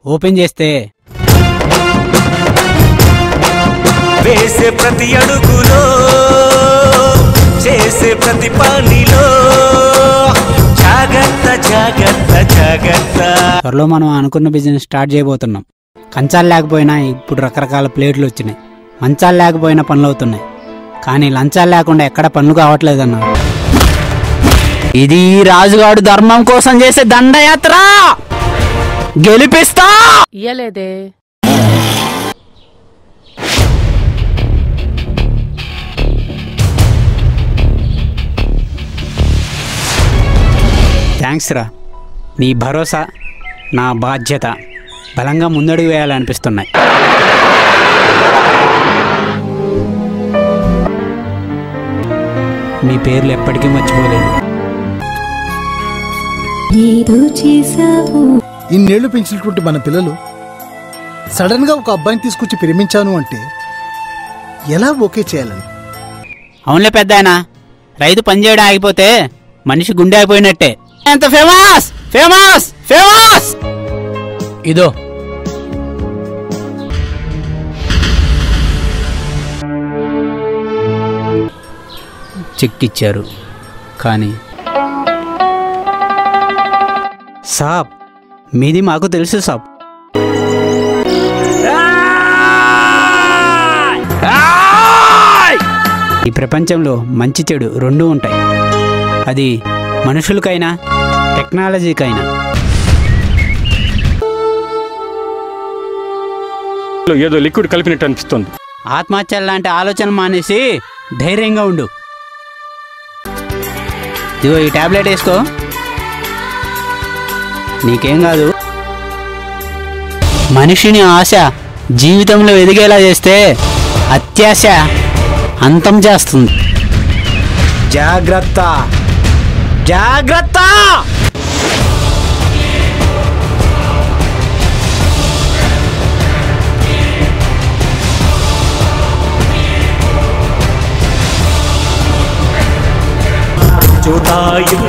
open చేస్తే వేసే ప్రతి అడుగులో చేసే ప్రతి పనిలో జాగ్రత్త జాగ్రత్త జాగ్రత్త త్వరలో మనం అనుకున్న బిజినెస్ స్టార్ట్ చేయబోతున్నాం కంచాలు లేకపోయినా ఇప్పుడు రకరకాల ప్లేట్లు వచ్చినాయి మంచాలు లేకపోయినా పనులు అవుతున్నాయి కానీ లంచాలు లేకుండా ఎక్కడ పనులు కావట్లేదన్నా ఇది రాజుగాడు ధర్మం కోసం చేసే దండయాత్ర గెలిపిస్తా ఇయ్యలేదే థ్యాంక్స్ రా నీ భరోసా నా బాధ్యత బలంగా ముందడుగు వేయాలనిపిస్తున్నాయి మీ పేర్లు ఎప్పటికీ మర్చిపోలేను ఏదో చేసావు ఇన్నేళ్లు పెంచినటువంటి మన పిల్లలు సడన్ గా ఒక అబ్బాయిని తీసుకొచ్చి ప్రేమించాను అంటే ఎలా ఓకే చేయాలని అవునులే పెద్ద ఆయన రైతు పని చేయడం ఆగిపోతే మనిషి గుండె అయిపోయినట్టే ఎంత ఫేమస్ ఫేమస్ ఫేమస్ ఇదో చెక్ ఇచ్చారు కానీ సాబ్ మీది మాకు తెలుసు సాబ్ ఈ ప్రపంచంలో మంచి చెడు రెండూ ఉంటాయి అది మనుషులకైనా టెక్నాలజీకైనా ఏదో లిక్విడ్ కలిపినట్టు అనిపిస్తుంది ఆత్మహత్యలు లాంటి ఆలోచనలు మానేసి ధైర్యంగా ఉండు ఇదిగో ఈ టాబ్లెట్ వేసుకో నీకేం కాదు మనిషిని ఆశ జీవితంలో ఎదిగేలా చేస్తే అత్యాశ అంతం చేస్తుంది జాగ్రత్త జాగ్రత్త జోతాయుధ